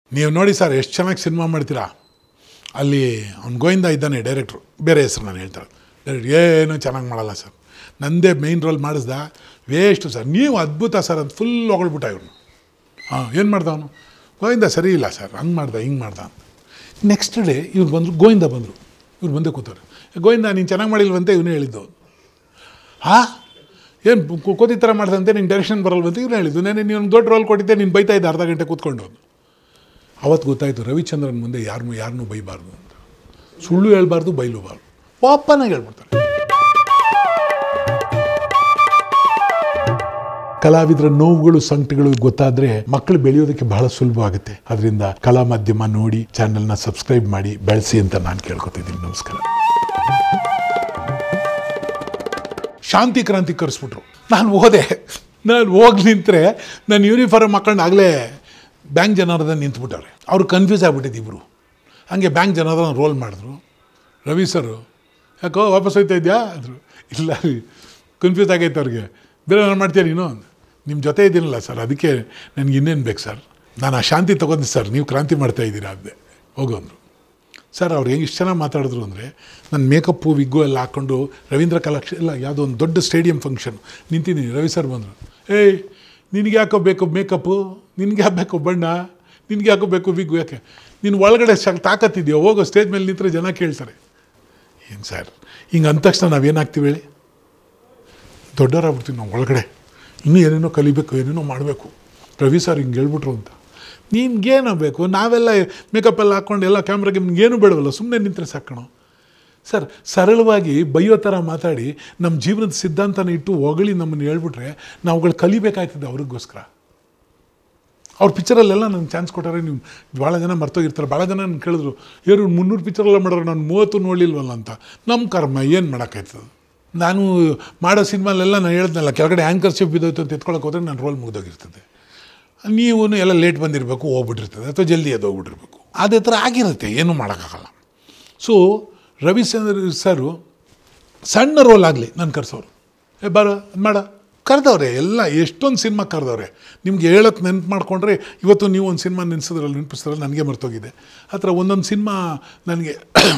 ನೀವು ನೋಡಿ ಸರ್ ಎಷ್ಟು ಚೆನ್ನಾಗಿ ಸಿನಿಮಾ ಮಾಡ್ತೀರಾ ಅಲ್ಲಿ ಅವ್ನು ಗೋವಿಂದ ಇದ್ದಾನೆ ಡೈರೆಕ್ಟ್ರು ಬೇರೆ ಹೆಸರು ನಾನು ಹೇಳ್ತಾರೆ ಡೈರೆಕ್ಟ್ ಏನು ಚೆನ್ನಾಗಿ ಮಾಡಲ್ಲ ಸರ್ ನಂದೇ ಮೇಯ್ನ್ ರೋಲ್ ಮಾಡಿಸ್ದ ವೇಸ್ಟು ಸರ್ ನೀವು ಅದ್ಭುತ ಸರ್ ಅಂತ ಫುಲ್ ಹೊಗಳ್ಬಿಟ್ಟ ಇವ್ನು ಹಾಂ ಏನು ಮಾಡ್ದ ಅವನು ಗೋವಿಂದ ಸರಿ ಇಲ್ಲ ಸರ್ ಹಂಗೆ ಮಾಡ್ದ ಹಿಂಗೆ ಮಾಡ್ದ ಅಂತ ನೆಕ್ಸ್ಟ್ ಡೇ ಇವ್ರು ಬಂದರು ಗೋವಿಂದ ಬಂದರು ಇವ್ರು ಬಂದೇ ಕೂತವ್ರೆ ಗೋವಿಂದ ನೀನು ಚೆನ್ನಾಗಿ ಮಾಡಿಲ್ವಂತೆ ಇವನೇ ಹೇಳಿದ್ದು ಹಾಂ ಏನು ಕೋತಿ ಥರ ಮಾಡ್ದಂತೆ ನಿನ್ನ ಡೈರೆಕ್ಷನ್ ಬರಲ್ವಂತ ಇವ್ನು ಹೇಳಿದ್ದು ನಾನು ನೀನು ದೊಡ್ಡ ರೋಲ್ ಕೊಟ್ಟಿದ್ದೆ ನೀನು ಬೈತಾ ಇದ್ದೆ ಅರ್ಧ ಗಂಟೆ ಕೂತ್ಕೊಂಡು ಅವತ್ತು ಗೊತ್ತಾಯಿತು ರವಿಚಂದ್ರನ್ ಮುಂದೆ ಯಾರನ್ನೂ ಯಾರನ್ನೂ ಬೈಬಾರ್ದು ಅಂತ ಸುಳ್ಳು ಹೇಳ್ಬಾರ್ದು ಬೈಲೂಬಾರ್ದು ಓಪನಾಗಿ ಹೇಳ್ಬಿಡ್ತಾರೆ ಕಲಾವಿದರ ನೋವುಗಳು ಸಂಕಟಗಳು ಗೊತ್ತಾದ್ರೆ ಮಕ್ಕಳು ಬೆಳೆಯೋದಕ್ಕೆ ಬಹಳ ಸುಲಭ ಆಗುತ್ತೆ ಅದರಿಂದ ಕಲಾ ಮಾಧ್ಯಮ ನೋಡಿ ಚಾನೆಲ್ನ ಸಬ್ಸ್ಕ್ರೈಬ್ ಮಾಡಿ ಬೆಳೆಸಿ ಅಂತ ನಾನು ಕೇಳ್ಕೊತಿದ್ದೀನಿ ನಮಸ್ಕಾರ ಶಾಂತಿ ಕ್ರಾಂತಿ ಕರೆಸ್ಬಿಟ್ರು ನಾನು ಹೋದೆ ನಾನು ಹೋಗಿ ನಿಂತರೆ ನನ್ನ ಯೂನಿಫಾರ್ಮ್ ಹಾಕೊಂಡು ಆಗಲೇ ಬ್ಯಾಂಕ್ ಜನಾರ್ದನ್ ನಿಂತ್ಬಿಟ್ಟವ್ರೆ ಅವ್ರು ಕನ್ಫ್ಯೂಸ್ ಆಗ್ಬಿಟ್ಟಿದ್ದು ಇಬ್ಬರು ಹಂಗೆ ಬ್ಯಾಂಕ್ ಜನಾರ್ದನ್ ರೋಲ್ ಮಾಡಿದ್ರು ರವಿ ಸರು ಯಾಕೋ ವಾಪಸ್ ಹೋಯ್ತಾ ಇದೆಯಾ ಅಂದರು ಇಲ್ಲ ರೀ ಕನ್ಫ್ಯೂಸ್ ಆಗೈತೆ ಅವ್ರಿಗೆ ಬೇರೆ ನಾನು ಮಾಡ್ತೀಯ ನೀನು ನಿಮ್ಮ ಜೊತೆ ಇದ್ದೀನಲ್ಲ ಸರ್ ಅದಕ್ಕೆ ನನಗೆ ಇನ್ನೇನು ಬೇಕು ಸರ್ ನಾನು ಆ ಶಾಂತಿ ತೊಗೊಂಡು ಸರ್ ನೀವು ಕ್ರಾಂತಿ ಮಾಡ್ತಾ ಇದ್ದೀರಾ ಅಂದೆ ಹೋಗು ಅಂದರು ಸರ್ ಅವ್ರು ಹೆಂಗೆ ಇಷ್ಟು ಚೆನ್ನಾಗಿ ಮಾತಾಡಿದ್ರು ಅಂದರೆ ನನ್ನ ಮೇಕಪ್ಪು ವಿಗ್ಗು ಎಲ್ಲ ಹಾಕ್ಕೊಂಡು ರವೀಂದ್ರ ಕಲಾಕ್ಷ ಎಲ್ಲ ಯಾವುದೋ ಒಂದು ದೊಡ್ಡ ಸ್ಟೇಡಿಯಂ ಫಂಕ್ಷನ್ ನಿಂತಿದ್ದೀನಿ ರವಿ ಸರ್ ಬಂದರು ಏಯ್ ನಿನಗೆ ಯಾಕೋ ಬೇಕು ಮೇಕಪ್ಪು ನಿನಗೆ ಬೇಕು ಬಣ್ಣ ನಿನಗೆ ಯಾಕೋ ಬೇಕು ವಿಗ್ಗು ಯಾಕೆ ನೀನು ಒಳಗಡೆ ಶ ತಾಕತ್ತಿದೆಯೋ ಹೋಗೋ ಸ್ಟೇಜ್ ಮೇಲೆ ನಿಂತರೆ ಜನ ಕೇಳ್ತಾರೆ ಏನು ಸರ್ ಹಿಂಗೆ ಅಂದ ತಕ್ಷಣ ನಾವೇನಾಗ್ತೀವಿ ಹೇಳಿ ದೊಡ್ಡವರಾಗ್ಬಿಡ್ತೀವಿ ನಾವು ಒಳಗಡೆ ಇನ್ನೂ ಏನೇನೋ ಕಲಿಬೇಕು ಏನೇನೋ ಮಾಡಬೇಕು ರವಿ ಸರ್ ಹಿಂಗೆ ಹೇಳ್ಬಿಟ್ರು ಅಂತ ನಿನ್ಗೇನೋ ಬೇಕು ನಾವೆಲ್ಲ ಮೇಕಪ್ ಎಲ್ಲ ಹಾಕ್ಕೊಂಡು ಎಲ್ಲ ಕ್ಯಾಮ್ರಾಗೆ ನಿಮ್ಗೇನು ಬೇಡವಲ್ಲ ಸುಮ್ಮನೆ ನಿಂತರೆ ಸಾಕಣೋ ಸರ್ ಸರಳವಾಗಿ ಬೈಯೋ ಥರ ಮಾತಾಡಿ ನಮ್ಮ ಜೀವನದ ಸಿದ್ಧಾಂತನ ಇಟ್ಟು ಹೊಗಳಿ ನಮ್ಮನ್ನು ಹೇಳ್ಬಿಟ್ರೆ ನಾವುಗಳು ಕಲಿಬೇಕಾಯ್ತದೆ ಅವ್ರಿಗೋಸ್ಕರ ಅವ್ರ ಪಿಕ್ಚರಲ್ಲೆಲ್ಲ ನಂಗೆ ಚಾನ್ಸ್ ಕೊಟ್ಟಾರೆ ನೀವು ಭಾಳ ಜನ ಮರ್ತೋಗಿರ್ತಾರೆ ಭಾಳ ಜನ ನನ್ನ ಕೇಳಿದ್ರು ಏನು ಮುನ್ನೂರು ಪಿಕ್ಚರೆಲ್ಲ ಮಾಡೋರು ನಾನು ಮೂವತ್ತು ನೋಡಲಿಲ್ವಲ್ಲ ಅಂತ ನಮ್ಮ ಕರ್ಮ ಏನು ಮಾಡೋಕ್ಕಾಯ್ತದೆ ನಾನು ಮಾಡೋ ಸಿನಿಮಾಲೆಲ್ಲ ನಾನು ಹೇಳ್ದಲ್ಲ ಕೆಳಗಡೆ ಆ್ಯಂಕರ್ ಶಿಪ್ ಬಿದ್ದೋಯ್ತು ಅಂತ ಎತ್ಕೊಳಕ್ಕೆ ಹೋದ್ರೆ ನನ್ನ ರೋಲ್ ಮುಗ್ದೋಗಿರ್ತದೆ ನೀವು ಎಲ್ಲ ಲೇಟ್ ಬಂದಿರಬೇಕು ಹೋಗ್ಬಿಟ್ಟಿರ್ತದೆ ಅಥವಾ ಜಲ್ದಿ ಎದ್ದು ಹೋಗ್ಬಿಟ್ಟಿರ್ಬೇಕು ಅದೇ ಥರ ಆಗಿರುತ್ತೆ ಏನೂ ಮಾಡೋಕ್ಕಾಗಲ್ಲ ಸೊ ರವಿಚಂದ್ರ ಸರು ಸಣ್ಣ ರೋಲ್ ಆಗಲಿ ನಾನು ಕರೆಸೋರು ಏ ಬಾರ ಅದ್ ಮಾಡ ಕರೆದವ್ರೆ ಎಲ್ಲ ಎಷ್ಟೊಂದು ಸಿನಿಮಾ ಕರೆದವ್ರೆ ನಿಮ್ಗೆ ಹೇಳೋಕ್ಕೆ ನೆನ್ಪು ಮಾಡಿಕೊಂಡ್ರೆ ಇವತ್ತು ನೀವು ಒಂದು ಸಿನಿಮಾ ನೆನೆಸಿದ್ರಲ್ಲಿ ನೆನಪಿಸಿದ್ರಲ್ಲಿ ನನಗೆ ಮರ್ತೋಗಿದೆ ಆ ಥರ ಒಂದೊಂದು ಸಿನಿಮಾ ನನಗೆ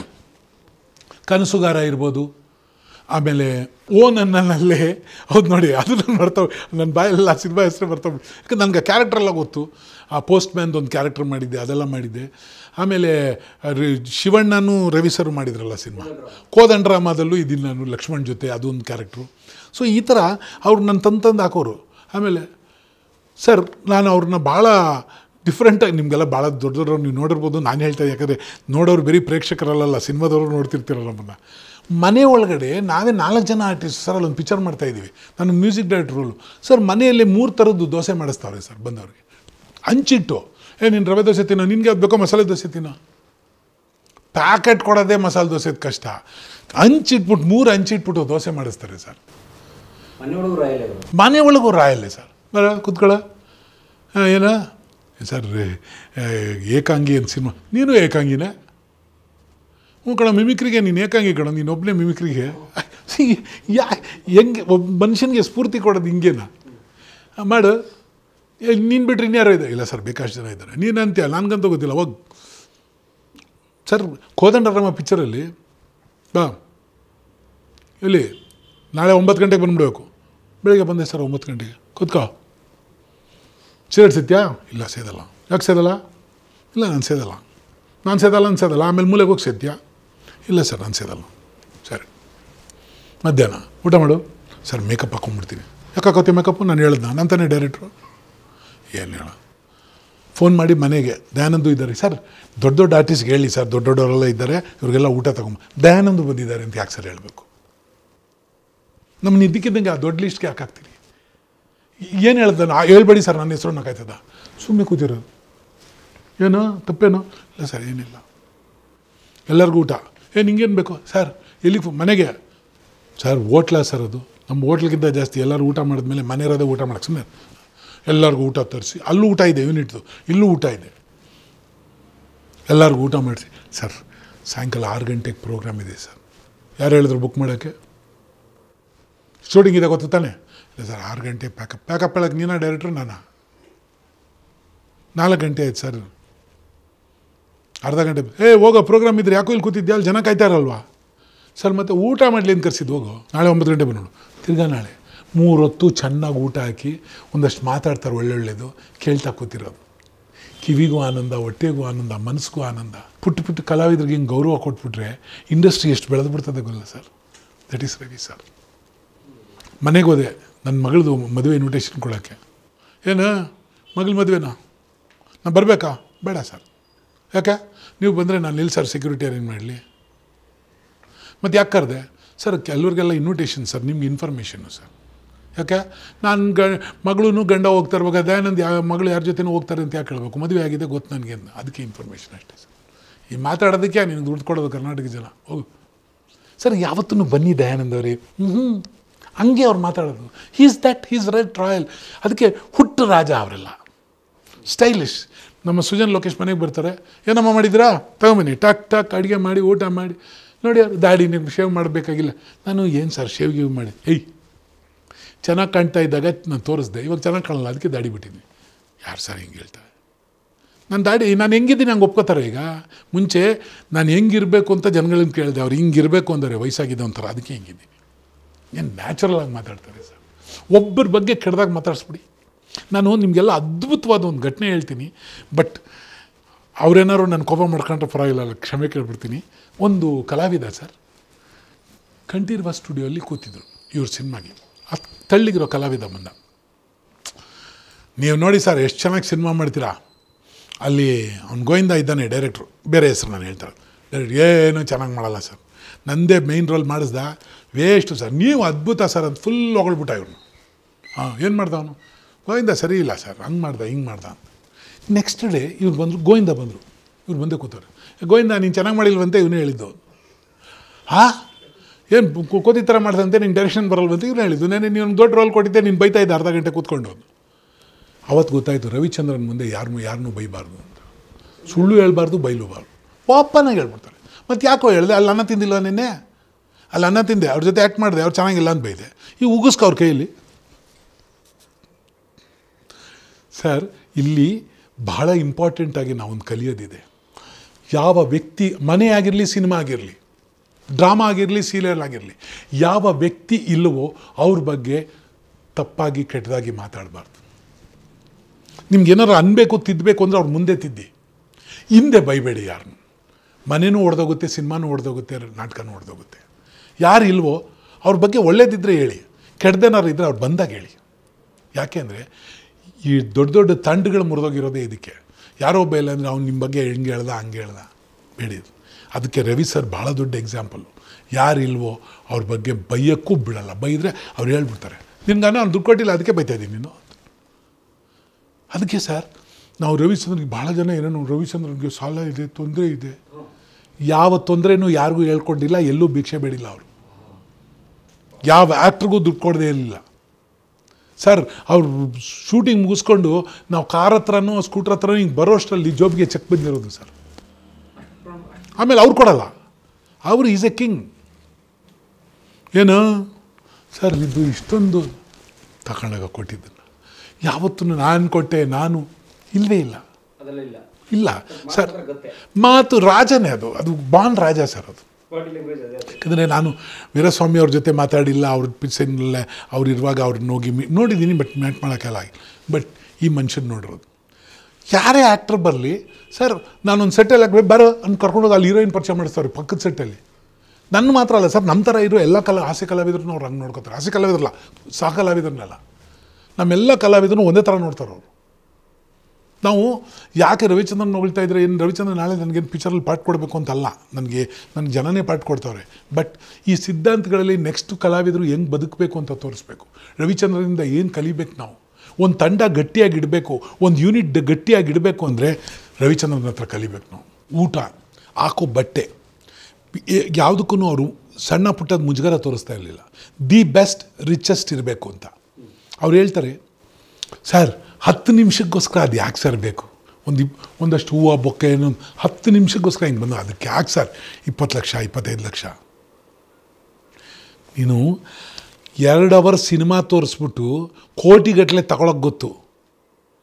ಕನಸುಗಾರ ಇರ್ಬೋದು ಆಮೇಲೆ ಓ ನನ್ನಲ್ಲೇ ಹೌದು ನೋಡಿ ಅದು ನಾನು ಬರ್ತವೆ ನನ್ನ ಬಾಯೆಲ್ಲ ಆ ಸಿನಿಮಾ ಹೆಸರು ಬರ್ತವೆ ಯಾಕಂದ್ರೆ ನನಗೆ ಆ ಕ್ಯಾರೆಕ್ಟರ್ ಎಲ್ಲ ಗೊತ್ತು ಆ ಪೋಸ್ಟ್ ಮ್ಯಾನ್ದು ಒಂದು ಕ್ಯಾರೆಕ್ಟರ್ ಮಾಡಿದ್ದೆ ಅದೆಲ್ಲ ಮಾಡಿದ್ದೆ ಆಮೇಲೆ ರಿ- ಶಿವಣ್ಣನೂ ರವಿ ಸರ್ ಮಾಡಿದ್ರಲ್ಲ ಸಿನಿಮಾ ಕೋದಂಡರಾಮದಲ್ಲೂ ಇದ್ದೀನಿ ನಾನು ಲಕ್ಷ್ಮಣ್ ಜೊತೆ ಅದೊಂದು ಕ್ಯಾರೆಕ್ಟ್ರು ಸೊ ಈ ಥರ ಅವ್ರು ನನ್ನ ತಂದು ತಂದು ಹಾಕೋರು ಆಮೇಲೆ ಸರ್ ನಾನು ಅವ್ರನ್ನ ಭಾಳ ಡಿಫ್ರೆಂಟಾಗಿ ನಿಮಗೆಲ್ಲ ಭಾಳ ದೊಡ್ಡ ದೊಡ್ಡವ್ರು ನೀವು ನೋಡಿರ್ಬೋದು ನಾನು ಹೇಳ್ತಾ ಇದ್ದೆ ಯಾಕಂದರೆ ನೋಡೋರು ಬರೀ ಪ್ರೇಕ್ಷಕರಲ್ಲ ಸಿನಿಮಾದವರು ನೋಡ್ತಿರ್ತೀರಲ್ಲ ನಮ್ಮನ್ನು ಮನೆ ಒಳಗಡೆ ನಾವೇ ನಾಲ್ಕು ಜನ ಆರ್ಟಿಸ್ಟ್ ಸರ್ ಅಲ್ಲೊಂದು ಪಿಕ್ಚರ್ ಮಾಡ್ತಾ ಇದ್ದೀವಿ ನಾನು ಮ್ಯೂಸಿಕ್ ಡೈರೆಕ್ಟರ್ ರೋಲು ಸರ್ ಮನೆಯಲ್ಲಿ ಮೂರು ಥರದ್ದು ದೋಸೆ ಮಾಡಿಸ್ತಾವ್ರೆ ಸರ್ ಬಂದವ್ರಿಗೆ ಹಂಚಿಟ್ಟು ಏ ನೀನು ರವೆ ದೋಸೆ ತಿನ್ನೋ ನಿನ್ಗೆ ಯಾವ್ದು ಬೇಕೋ ಮಸಾಲೆ ದೋಸೆ ತಿನ್ನೋ ಪ್ಯಾಕೆಟ್ ಕೊಡೋದೇ ಮಸಾಲೆ ದೋಸೆದು ಕಷ್ಟ ಹಂಚಿಟ್ಬಿಟ್ಟು ಮೂರು ಹಂಚಿಟ್ಬಿಟ್ಟು ದೋಸೆ ಮಾಡಿಸ್ತಾರೆ ಸರ್ ಮನೆ ಹುಡುಗರು ರಾಯಲ್ ಅವರು ಮನೆ ಒಳಗೂ ರಾಯಲ್ಲೇ ಸರ್ ಬರ ಕೂತ್ಕೊಳ್ಳ ಹಾಂ ಏನ ಸರ್ ಏ, ಏಕಾಂಗಿ ಅಂತ ಸಿನಿಮಾ ನೀನು ಏಕಾಂಗಿನೇ ಹ್ಞೂ ಕಣ ಮಿಮಿಕ್ರಿಗೆ ನೀನು ಏಕಾಂಗಿ ಕಣ ನೀನು ಒಬ್ಬನೇ ಮಿಮಿಕ್ರಿಗೆ ಸಿ ಯಾ ಹೆಂಗೆ ಒಬ್ಬ ಮನುಷ್ಯನಿಗೆ ಸ್ಫೂರ್ತಿ ಕೊಡೋದು ಹಿಂಗೇನ ಆ, ಮಾಡು ಏ, ನೀನು ಬಿಟ್ರೆ ಇನ್ಯಾರೋ ಇದೆ ಇಲ್ಲ ಸರ್ ಬೇಕಾಷ್ಟು ಜನ ಇದ್ದಾರೆ ನೀನು ಅಂತೀಯ ನನಗಂತೂ ಗೊತ್ತಿಲ್ಲ ಹೋಗಿ ಸರ್ ಕೋದಂಡರಾಮ ಪಿಕ್ಚರಲ್ಲಿ ಬಾ ಇಲ್ಲಿ ನಾಳೆ ಒಂಬತ್ತು ಗಂಟೆಗೆ ಬಂದುಬಿಡ್ಬೇಕು ಬೆಳಿಗ್ಗೆ ಬಂದೆ ಸರ್ ಒಂಬತ್ತು ಗಂಟೆಗೆ ಕೂತ್ಕೋ ಸಿಗರೇಟ್ ಸಿತ್ಯಾ ಇಲ್ಲ ಸೇದಲ್ಲ ಯಾಕೆ ಸೇದಲ್ಲ ಇಲ್ಲ ನಾನು ಸೇದಲ್ಲ ನಾನು ಸೇದಲ್ಲ ನಾನು ಸೇದಲ್ಲ ಆಮೇಲೆ ಮೂಲೆಗೆ ಹೋಗಿ ಸೇದ್ಯಾ ಇಲ್ಲ ಸರ್ ನಾನು ಸೇದಲ್ಲ ಸರಿ ಮಧ್ಯಾಹ್ನ ಊಟ ಮಾಡು ಸರ್ ಮೇಕಪ್ ಹಾಕೊಂಡ್ಬಿಡ್ತೀನಿ ಯಾಕೆ ಹಾಕೋತಿ ಮೇಕಪ್ಪು ನಾನು ಹೇಳ್ದೆ ನಾನು ತಾನೇ ಡೈರೆಕ್ಟ್ರು ಏನು ಹೇಳ ಫೋನ್ ಮಾಡಿ ಮನೆಗೆ ದಯಾನಂದು ಇದ್ದಾರೆ ಸರ್ ದೊಡ್ಡ ದೊಡ್ಡ ಆರ್ಟಿಸ್ಟ್ಗೆ ಹೇಳಿ ಸರ್ ದೊಡ್ಡ ದೊಡ್ಡವರೆಲ್ಲ ಇದ್ದಾರೆ ಇವ್ರಿಗೆಲ್ಲ ಊಟ ತಗೊಂಬ ದಯಾನಂದು ಬಂದಿದ್ದಾರೆ ಅಂತ ಯಾಕೆ ಸರ್ ಹೇಳಬೇಕು ನಮ್ಮ ಇದ್ದಕ್ಕಿದ್ದಂಗೆ ಆ ದೊಡ್ಡ ಲಿಸ್ಟ್ಗೆ ಯಾಕೆ ಹಾಕ್ತೀರಿ ಏನು ಹೇಳ್ದೆ ನಾ ಹೇಳ್ಬೇಡಿ ಸರ್ ನನ್ನ ಹೆಸರು ನಾಕಾಯ್ತದ ಸುಮ್ಮನೆ ಕೂತಿರೋದು ಏನು ತಪ್ಪೇನು ಇಲ್ಲ ಸರ್ ಏನಿಲ್ಲ ಎಲ್ಲರಿಗೂ ಊಟ ಏ ನಿಂಗೇನು ಬೇಕು ಸರ್ ಎಲ್ಲಿಗೆ ಫೋ- ಮನೆಗೆ ಸರ್ ಹೋಟ್ಲ ಸರ್ ಅದು ನಮ್ಮ ಹೋಟ್ಲಿಗಿಂತ ಜಾಸ್ತಿ ಎಲ್ಲರೂ ಊಟ ಮಾಡಿದ್ಮೇಲೆ ಮನೆ ಇರೋದೇ ಊಟ ಮಾಡಕ್ಕೆ ಸುಮ್ಮನೆ ಎಲ್ಲರಿಗೂ ಊಟ ತರಿಸಿ ಅಲ್ಲೂ ಊಟ ಇದೆ ಯೂನಿಟ್ದು ಇಲ್ಲೂ ಊಟ ಇದೆ ಎಲ್ಲರಿಗೂ ಊಟ ಮಾಡಿಸಿ ಸರ್ ಸಾಯಂಕಾಲ ಆರು ಗಂಟೆಗೆ ಪ್ರೋಗ್ರಾಮ್ ಇದೆ ಸರ್ ಯಾರು ಹೇಳಿದ್ರು ಬುಕ್ ಮಾಡೋಕ್ಕೆ ಶೂಟಿಂಗ್ ಇದೆ ಗೊತ್ತು ತಾನೆ ಇಲ್ಲ ಸರ್ ಆರು ಗಂಟೆ ಪ್ಯಾಕಪ್ ಪ್ಯಾಕಪ್ ಹೇಳಕ್ಕೆ ನೀನಾ ಡೈರೆಕ್ಟ್ರು ನಾನಾ ನಾಲ್ಕು ಗಂಟೆ ಆಯ್ತು ಸರ್ ಅರ್ಧ ಗಂಟೆ ಏ ಹೋಗೋ ಪ್ರೋಗ್ರಾಮ್ ಇದ್ರೆ ಯಾಕೋ ಇಲ್ಲಿ ಕೂತಿದ್ದೆ ಅಲ್ಲಿ ಜನ ಕಾಯ್ತಾ ಇರಲ್ವಾ ಸರ್ ಮತ್ತೆ ಊಟ ಮಾಡಲಿ ಅಂತ ಕರ್ಸಿದ್ದು ಹೋಗು ನಾಳೆ ಒಂಬತ್ತು ಗಂಟೆ ಬಂದು ತಿರ್ಗಾ ನಾಳೆ ಮೂರೊತ್ತು ಚೆನ್ನಾಗಿ ಊಟ ಹಾಕಿ ಒಂದಷ್ಟು ಮಾತಾಡ್ತಾರೆ ಒಳ್ಳೊಳ್ಳೆದು ಕೇಳ್ತಾ ಕೂತಿರೋದು ಕಿವಿಗೂ ಆನಂದ ಹೊಟ್ಟೆಗೂ ಆನಂದ ಮನಸ್ಸಿಗೂ ಆನಂದ ಪುಟ್ಟ ಪುಟ್ಟ ಕಲಾವಿದರಿಗೆ ಹಿಂಗೆ ಗೌರವ ಕೊಟ್ಬಿಟ್ರೆ ಇಂಡಸ್ಟ್ರಿ ಎಷ್ಟು ಬೆಳೆದು ಬಿಡ್ತದೆ ಗೊಲ್ಲ sir that is Ravi sir ಮನೆಗೆ ಹೋದೆ ನನ್ನ ಮಗಳದು ಮದುವೆ ಇನ್ವಿಟೇಷನ್ ಕೊಡೋಕ್ಕೆ ಏನು ಮಗಳ ಮದುವೆನಾ ನಾನು ಬರಬೇಕಾ ಬೇಡ ಸರ್ ಯಾಕೆ ನೀವು ಬಂದರೆ ನಾನು ಎಲ್ಲಿ ಸರ್ ಸೆಕ್ಯೂರಿಟಿ ಅರೇಂಜ್ ಮಾಡಲಿ ಮತ್ತು ಯಾಕೆ ಕರೆದೆ ಸರ್ ಕೆಲವ್ರಿಗೆಲ್ಲ ಇನ್ವಿಟೇಷನ್ ಸರ್ ನಿಮ್ಗೆ ಇನ್ಫಾರ್ಮೇಷನ್ನು ಸರ್ ಯಾಕೆ ನಾನು ಗ ಮಗಳೂ ಗಂಡ ಹೋಗ್ತಾ ಇರುವಾಗ ದಯಾನಂದ್ ಯಾವ ಮಗಳು ಯಾರ ಜೊತೆನೂ ಹೋಗ್ತಾರೆ ಅಂತ ಯಾಕೆ ಹೇಳಬೇಕು ಮದುವೆ ಆಗಿದೆ ಗೊತ್ತು ನನಗೆ ಅಂತ ಅದಕ್ಕೆ ಇನ್ಫಾರ್ಮೇಷನ್ ಅಷ್ಟೇ ಸರ್ ಈ ಮಾತಾಡೋದಕ್ಕೆ ನಿನಗೆ ದುಡ್ಡು ಕೊಡೋದು ಕರ್ನಾಟಕ ಜನ ಹೋಗು ಸರ್ ಯಾವತ್ತೂ ಬನ್ನಿ ದಯಾನಂದ್ ಅವರೇ ಹ್ಞೂ ಹಂಗೆ ಅವ್ರು ಮಾತಾಡೋದು he's that he's red royal ಅದಕ್ಕೆ ಹುಟ್ಟು ರಾಜ ಅವರೆಲ್ಲ ಸ್ಟೈಲಿಶ್ ನಮ್ಮ ಸುಜನ್ ಲೋಕೇಶ್ ಮನೆಗೆ ಬರ್ತಾರೆ ಏನಮ್ಮ ಮಾಡಿದ್ರಾ ತಗೊಂಬನ್ನಿ ಟಕ್ ಟಕ್ ಅಡುಗೆ ಮಾಡಿ ಊಟ ಮಾಡಿ ನೋಡಿ ಅವ್ರು ದಾಡಿ ನೀವು ಶೇವ್ ಮಾಡಬೇಕಾಗಿಲ್ಲ ನಾನು ಏನು ಸರ್ ಶೇವ್ ಗಿವ್ ಮಾಡಿ ಏಯ್ ಚೆನ್ನಾಗಿ ಕಾಣ್ತಾ ಇದ್ದಾಗ ನಾನು ತೋರಿಸ್ದೆ ಇವಾಗ ಚೆನ್ನಾಗಿ ಕಾಣಲ್ಲ ಅದಕ್ಕೆ ದಾಡಿ ಬಿಟ್ಟಿದ್ದೀನಿ ಯಾರು ಸರ್ ಹಿಂಗೆ ಹೇಳ್ತಾರೆ ನಾನು ದಾಡಿ ನಾನು ಹೆಂಗಿದ್ದೀನಿ ಹಂಗೆ ಒಪ್ಕೋತಾರೆ ಈಗ ಮುಂಚೆ ನಾನು ಹೆಂಗಿರಬೇಕು ಅಂತ ಜನಗಳನ್ನ ಕೇಳಿದೆ ಅವ್ರು ಹಿಂಗಿರಬೇಕು ಅಂದರೆ ವಯಸ್ಸಾಗಿದೆ ಒಂಥರ ಅದಕ್ಕೆ ಹಿಂಗಿದ್ದೀನಿ ಏನು ನ್ಯಾಚುರಲ್ ಆಗಿ ಮಾತಾಡ್ತಾರೆ ಸರ್ ಒಬ್ಬರ ಬಗ್ಗೆ ಕೆಡ್ದಾಗ ಮಾತಾಡಿಸ್ಬಿಡಿ ನಾನು ನಿಮಗೆಲ್ಲ ಅದ್ಭುತವಾದ ಒಂದು ಘಟನೆ ಹೇಳ್ತೀನಿ ಬಟ್ ಅವರೇನಾದ್ರು ನನ್ನ ಕೋಪ ಮಾಡ್ಕೊಂಡ್ರೆ ಪರವಾಗಿಲ್ಲ ಅಲ್ಲ, ಕ್ಷಮೆ ಕೇಳ್ಬಿಡ್ತೀನಿ ಒಂದು ಕಲಾವಿದ ಸರ್ ಕಂಠೀರ್ವ ಸ್ಟುಡಿಯೋಲ್ಲಿ ಕೂತಿದ್ರು ಇವ್ರ ಸಿನಿಮಾಗೆ ಅದು ತಳ್ಳಿಗಿರೋ ಕಲಾವಿದ ಬಂದ ನೀವು ನೋಡಿ ಸರ್ ಎಷ್ಟು ಚೆನ್ನಾಗಿ ಸಿನಿಮಾ ಮಾಡ್ತೀರಾ ಅಲ್ಲಿ ಅವ್ನು ಗೋವಿಂದ ಇದ್ದಾನೆ ಡೈರೆಕ್ಟ್ರು ಬೇರೆ ಹೆಸರು ನಾನು ಹೇಳ್ತಾರೆ ಡೈರೆಕ್ಟ್ ಏನು ಚೆನ್ನಾಗಿ ಮಾಡಲ್ಲ ಸರ್ ನಂದೇ ಮೇಯ್ನ್ ರೋಲ್ ಮಾಡಿಸ್ದ ವೇಸ್ಟು ಸರ್ ನೀವು ಅದ್ಭುತ ಸರ್ ಅಂತ ಫುಲ್ ಹೊಗಳ್ಬಿಟ್ಟ ಇವ್ನು ಹಾಂ ಏನು ಮಾಡ್ದ ಅವನು ಗೋವಿಂದ ಸರಿ ಇಲ್ಲ ಸರ್ ಹಂಗೆ ಮಾಡ್ದ ಹಿಂಗೆ ಮಾಡ್ದ ಅಂತ ನೆಕ್ಸ್ಟ್ ಡೇ ಇವ್ರು ಬಂದರು ಗೋವಿಂದ ಬಂದರು ಇವ್ರು ಬಂದೇ ಕೂತವ್ರೆ ಗೋವಿಂದ ನೀನು ಚೆನ್ನಾಗಿ ಮಾಡಿಲ್ವಂತೆ ಇವನೇ ಹೇಳಿದ್ದು ಹಾಂ ಏನು ಕೋತಿ ಥರ ಮಾಡ್ದಂತೆ ನಿಂಗೆ ಡೈರೆಕ್ಷನ್ ಬರಲ್ವಂತೆ ಇವ್ರು ಹೇಳಿದ್ದು ನಾನು ನೀನು ದೊಡ್ಡ ರೋಲ್ ಕೊಟ್ಟಿದ್ದೆ ನೀನು ಬೈತಾ ಇದ್ದೆ ಅರ್ಧ ಗಂಟೆ ಕೂತ್ಕೊಂಡು ಅವತ್ತು ಗೊತ್ತಾಯಿತು ರವಿಚಂದ್ರನ್ ಮುಂದೆ ಯಾರನ್ನೂ ಯಾರನ್ನೂ ಬೈಬಾರ್ದು ಅಂತ ಸುಳ್ಳು ಹೇಳ್ಬಾರ್ದು ಬೈಲೂಬಾರ್ದು ಓಪನಾಗಿ ಹೇಳ್ಬಿಡ್ತಾರೆ ಮತ್ತು ಯಾಕೋ ಹೇಳಿದೆ ಅಲ್ಲಿ ಅನ್ನ ತಿಂದಿಲ್ವ ನಿನ್ನೆ ಅಲ್ಲಿ ಅನ್ನ ತಿಂದೆ ಅವ್ರ ಜೊತೆ ಆ್ಯಕ್ಟ್ ಮಾಡಿದೆ ಅವ್ರು ಚೆನ್ನಾಗಿಲ್ಲ ಅಂತ ಬೈದೆ ಈಗ ಉಗಿಸ್ಕೊ ಅವ್ರ ಕೈಯಲ್ಲಿ ಸರ್ ಇಲ್ಲಿ ಬಹಳ ಇಂಪಾರ್ಟೆಂಟಾಗಿ ನಾವೊಂದು ಕಲಿಯೋದಿದೆ ಯಾವ ವ್ಯಕ್ತಿ ಮನೆ ಆಗಿರಲಿ ಸಿನಿಮಾ ಆಗಿರಲಿ ಡ್ರಾಮಾ ಆಗಿರಲಿ ಸೀರಿಯಲ್ ಆಗಿರಲಿ ಯಾವ ವ್ಯಕ್ತಿ ಇಲ್ಲವೋ ಅವ್ರ ಬಗ್ಗೆ ತಪ್ಪಾಗಿ ಕೆಟ್ಟದಾಗಿ ಮಾತಾಡಬಾರ್ದು ನಿಮ್ಗೆ ಏನಾರು ಅನ್ಬೇಕು ತಿದ್ದಬೇಕು ಅಂದರೆ ಅವ್ರ ಮುಂದೆ ತಿದ್ದಿ ಹಿಂದೆ ಬೈಬೇಡಿ ಯಾರನ್ನು ಮನೆನೂ ಒಡೆದೋಗುತ್ತೆ ಸಿನಿಮಾನೂ ಒಡೆದೋಗುತ್ತೆ ನಾಟಕನೂ ಒಡೆದೋಗುತ್ತೆ ಯಾರು ಇಲ್ವೋ ಅವ್ರ ಬಗ್ಗೆ ಒಳ್ಳೇದಿದ್ದರೆ ಹೇಳಿ ಕೆಡ್ದೇನಾರು ಇದ್ದರೆ ಅವ್ರು ಬಂದಾಗ ಹೇಳಿ ಯಾಕೆಂದರೆ ಈ ದೊಡ್ಡ ದೊಡ್ಡ ತಂಡಗಳು ಮುರಿದೋಗಿರೋದೇ ಇದಕ್ಕೆ ಯಾರೋ ಒಬ್ಬ ಇಲ್ಲ ಅಂದರೆ ಅವ್ನು ನಿಮ್ಮ ಬಗ್ಗೆ ಹೆಂಗೆ ಹೇಳ್ದ ಹಂಗೆ ಹೇಳ್ದ ಬೇಡಿದು ಅದಕ್ಕೆ ರವಿ ಸರ್ ಭಾಳ ದೊಡ್ಡ ಎಕ್ಸಾಂಪಲ್ಲು ಯಾರು ಇಲ್ವೋ ಅವ್ರ ಬಗ್ಗೆ ಬೈಯೋಕ್ಕೂ ಬಿಡಲ್ಲ ಬೈದರೆ ಅವ್ರು ಹೇಳ್ಬಿಡ್ತಾರೆ ನಿನ್ಗಾನ ಅವ್ನು ದುಡ್ಡು ಕೊಟ್ಟಿಲ್ಲ ಅದಕ್ಕೆ ಬೈತಾ ಇದ್ದೀನಿ ನೀನು ಅದಕ್ಕೆ ಸರ್ ನಾವು ರವಿಚಂದ್ರನಿಗೆ ಭಾಳ ಜನ ಏನೇನು ರವಿಚಂದ್ರನಿಗೆ ಸಾಲ ಇದೆ ತೊಂದರೆ ಇದೆ ಯಾವ ತೊಂದರೆನೂ ಯಾರಿಗೂ ಹೇಳ್ಕೊಂಡಿಲ್ಲ ಎಲ್ಲೂ ಭಿಕ್ಷೆ ಬೇಡಿಲ್ಲ ಅವರು ಯಾವ ಆ್ಯಕ್ಟ್ರಿಗೂ ದುಡ್ಡು ಕೊಡದೇ ಇರಲಿಲ್ಲ ಸರ್ ಅವ್ರು ಶೂಟಿಂಗ್ ಮುಗಿಸ್ಕೊಂಡು ನಾವು ಕಾರ್ ಹತ್ರನೋ ಸ್ಕೂಟ್ರ್ ಹತ್ರನೋ ಹಿಂಗೆ ಬರೋ ಅಷ್ಟರಲ್ಲಿ ಜೋಬಿಗೆ ಚೆಕ್ ಬಂದಿರೋದು ಸರ್ ಆಮೇಲೆ ಅವ್ರು ಕೊಡಲ್ಲ ಅವರು ಈಸ್ ಎ ಕಿಂಗ್ ಏನು ಸರ್ ಇದು ಇಷ್ಟೊಂದು ತಗೊಂಡಾಗ ಕೊಟ್ಟಿದ್ದನ್ನು ಯಾವತ್ತೂ ನಾನು ಕೊಟ್ಟೆ ನಾನು ಇಲ್ಲವೇ ಇಲ್ಲ ಅದೆಲ್ಲ ಇಲ್ಲ ಇಲ್ಲ ಸರ್ ಮಾತ್ರ ಗತ್ತೆ ಮಾತು ರಾಜನೇ ಅದು ಅದು ಬಾಂಡ್ ರಾಜ ಸರ್ ಅದು ಬಾಡಿ ಲ್ಯಾಂಗ್ವೇಜ್ ಅದೇ ಅದೇ ಯಾಕಂದರೆ ನಾನು ವೀರಸ್ವಾಮಿ ಅವ್ರ ಜೊತೆ ಮಾತಾಡಿಲ್ಲ ಅವ್ರ ಪಿಕ್ಸನ್ನಲ್ಲೇ ಅವ್ರು ಇರುವಾಗ ಅವ್ರನ್ನ ಹೋಗಿ ಮೀ ನೋಡಿದ್ದೀನಿ ಬಟ್ ಮ್ಯಾಟ್ ಮಾಡೋಕ್ಕೆಲ್ಲ ಆಗಿಲ್ಲ ಬಟ್ ಈ ಮನುಷ್ಯನ ನೋಡಿರೋದು ಯಾರೇ ಆ್ಯಕ್ಟ್ರ್ ಬರಲಿ ಸರ್ ನಾನೊಂದು ಸೆಟ್ಟಲ್ಲಿ ಹಾಕ್ಬೇಕು ಬರೋ ಅಂತ ಕರ್ಕೊಂಡೋಗಿ ಅಲ್ಲಿ ಹೀರೋಯಿನ್ ಪರಿಚಯ ಮಾಡಿಸ್ತಾರೆ ಪಕ್ಕದ ಸೆಟ್ಟಲ್ಲಿ ನನ್ನ ಮಾತ್ರ ಅಲ್ಲ ಸರ್ ನಮ್ಮ ಥರ ಇರೋ ಎಲ್ಲ ಕಲಾ ಹಾಸ್ಯ ಕಲಾವಿದ್ರನ್ನ ಅವ್ರು ಹಂಗೆ ನೋಡ್ಕೋತಾರೆ ಹಾಸ್ಯ ಕಲಾವಿದ್ರಲ್ಲ ಸಹ ಕಲಾವಿದ್ರನ್ನೆಲ್ಲ ನಮ್ಮೆಲ್ಲ ಕಲಾವಿದರನ್ನು ಒಂದೇ ಥರ ನೋಡ್ತಾರೆ ಅವರು ನಾವು ಯಾಕೆ ರವಿಚಂದ್ರನ್ ಹೊಗಳ್ತಾ ಇದ್ರೆ ಏನು ರವಿಚಂದ್ರನ್ ನಾಳೆ ನನಗೇನು ಪಿಕ್ಚರಲ್ಲಿ ಪಾಠ ಕೊಡಬೇಕು ಅಂತಲ್ಲ ನನಗೆ ನನಗೆ ಜನನೇ ಪಾಠ ಕೊಡ್ತಾವ್ರೆ ಬಟ್ ಈ ಸಿದ್ಧಾಂತಗಳಲ್ಲಿ ನೆಕ್ಸ್ಟ್ ಕಲಾವಿದರು ಹೆಂಗೆ ಬದುಕಬೇಕು ಅಂತ ತೋರಿಸ್ಬೇಕು ರವಿಚಂದ್ರನಿಂದ ಏನು ಕಲಿಬೇಕು ನಾವು ಒಂದು ತಂಡ ಗಟ್ಟಿಯಾಗಿ ಇಡಬೇಕು ಒಂದು ಯೂನಿಟ್ ಗಟ್ಟಿಯಾಗಿ ಇಡಬೇಕು ಅಂದರೆ ರವಿಚಂದ್ರನ ಹತ್ರ ಕಲಿಬೇಕು ನಾವು ಊಟ ಹಾಕೋ ಬಟ್ಟೆ ಯಾವುದಕ್ಕೂ ಅವರು ಸಣ್ಣ ಪುಟ್ಟದ ಮುಜುಗರ ತೋರಿಸ್ತಾ ಇರಲಿಲ್ಲ ದಿ ಬೆಸ್ಟ್ ರಿಚೆಸ್ಟ್ ಇರಬೇಕು ಅಂತ ಅವ್ರು ಹೇಳ್ತಾರೆ ಸರ್ ಹತ್ತು ನಿಮಿಷಕ್ಕೋಸ್ಕರ ಅದು ಯಾಕೆ ಸರ್ ಬೇಕು ಒಂದು ಇಪ್ ಒಂದಷ್ಟು ಹೂವು ಬೊಕ್ಕೆ ಏನೋ ಹತ್ತು ನಿಮಿಷಕ್ಕೋಸ್ಕರ ಹಿಂಗೆ ಬಂದು ಅದಕ್ಕೆ ಯಾಕೆ ಸರ್ ಇಪ್ಪತ್ತು ಲಕ್ಷ ಇಪ್ಪತ್ತೈದು ಲಕ್ಷ ನೀನು ಎರಡು ಅವರ್ ಸಿನಿಮಾ ತೋರಿಸ್ಬಿಟ್ಟು ಕೋಟಿಗಟ್ಟಲೆ ತಗೊಳಕ್ಕೆ ಗೊತ್ತು